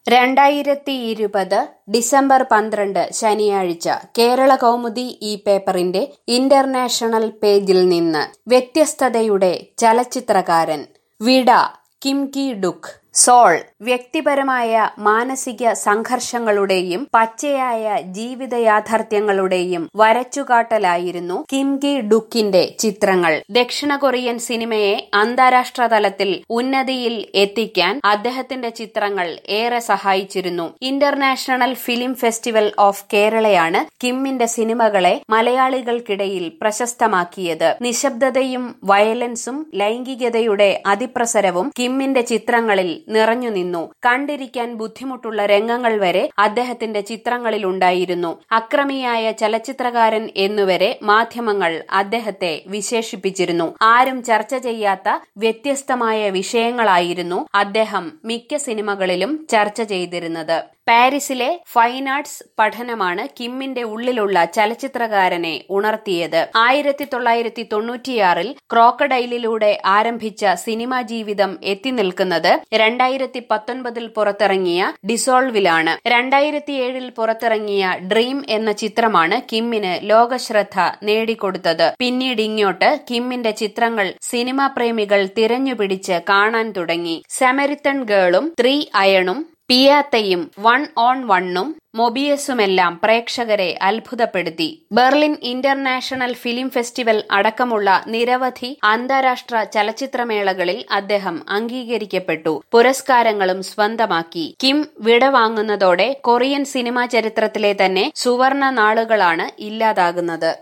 രണ്ടായിരത്തി ഇരുപത് ഡിസംബർ പന്ത്രണ്ട് ശനിയാഴ്ച കേരള കൗമുദി ഈ പേപ്പറിന്റെ ഇന്റർനാഷണൽ പേജിൽ നിന്ന് വ്യത്യസ്തതയുടെ ചലച്ചിത്രകാരൻ വിട കിം കി ഡുക്ക് സോൾ വ്യക്തിപരമായ മാനസിക സംഘർഷങ്ങളുടെയും പച്ചയായ ജീവിത യാഥാർത്ഥ്യങ്ങളുടെയും വരച്ചുകാട്ടലായിരുന്നു കിം കി ഡുക്കിന്റെ ചിത്രങ്ങൾ ദക്ഷിണ കൊറിയൻ സിനിമയെ അന്താരാഷ്ട്ര തലത്തിൽ ഉന്നതിയിൽ എത്തിക്കാൻ അദ്ദേഹത്തിന്റെ ചിത്രങ്ങൾ ഏറെ സഹായിച്ചിരുന്നു ഇന്റർനാഷണൽ ഫിലിം ഫെസ്റ്റിവൽ ഓഫ് കേരളയാണ് കിമ്മിന്റെ സിനിമകളെ മലയാളികൾക്കിടയിൽ പ്രശസ്തമാക്കിയത് നിശബ്ദതയും വയലൻസും ലൈംഗികതയുടെ അതിപ്രസരവും കിമ്മിന്റെ ചിത്രങ്ങളിൽ നിറഞ്ഞു നിന്നു കണ്ടിരിക്കാൻ ബുദ്ധിമുട്ടുള്ള രംഗങ്ങൾ വരെ അദ്ദേഹത്തിന്റെ ചിത്രങ്ങളിലുണ്ടായിരുന്നു അക്രമിയായ ചലച്ചിത്രകാരൻ എന്നുവരെ മാധ്യമങ്ങൾ അദ്ദേഹത്തെ വിശേഷിപ്പിച്ചിരുന്നു ആരും ചർച്ച ചെയ്യാത്ത വ്യത്യസ്തമായ വിഷയങ്ങളായിരുന്നു അദ്ദേഹം മിക്ക സിനിമകളിലും ചർച്ച ചെയ്തിരുന്നത് പാരീസിലെ ഫൈൻ ആർട്സ് പഠനമാണ് കിമ്മിന്റെ ഉള്ളിലുള്ള ചലച്ചിത്രകാരനെ ഉണർത്തിയത് ആയിരത്തി തൊള്ളായിരത്തി തൊണ്ണൂറ്റിയാറിൽ ക്രോക്കഡൈലിലൂടെ ആരംഭിച്ച സിനിമാ ജീവിതം എത്തി നിൽക്കുന്നത് രണ്ടായിരത്തി പത്തൊൻപതിൽ പുറത്തിറങ്ങിയ ഡിസോൾവിലാണ് രണ്ടായിരത്തി ഏഴിൽ പുറത്തിറങ്ങിയ ഡ്രീം എന്ന ചിത്രമാണ് കിമ്മിന് ലോകശ്രദ്ധ നേടിക്കൊടുത്തത് പിന്നീട് ഇങ്ങോട്ട് കിമ്മിന്റെ ചിത്രങ്ങൾ സിനിമാ പ്രേമികൾ തിരഞ്ഞുപിടിച്ച് കാണാൻ തുടങ്ങി സെമരിത്തൺ ഗേളും ത്രീ അയണും പിയാത്തയും വൺ ഓൺ വണ്ണും മൊബിയസുമെല്ലാം പ്രേക്ഷകരെ അത്ഭുതപ്പെടുത്തി ബെർലിൻ ഇന്റർനാഷണൽ ഫിലിം ഫെസ്റ്റിവൽ അടക്കമുള്ള നിരവധി അന്താരാഷ്ട്ര ചലച്ചിത്രമേളകളിൽ അദ്ദേഹം അംഗീകരിക്കപ്പെട്ടു പുരസ്കാരങ്ങളും സ്വന്തമാക്കി കിം വിടവാങ്ങുന്നതോടെ കൊറിയൻ സിനിമാ ചരിത്രത്തിലെ തന്നെ സുവർണ നാളുകളാണ് ഇല്ലാതാകുന്നത്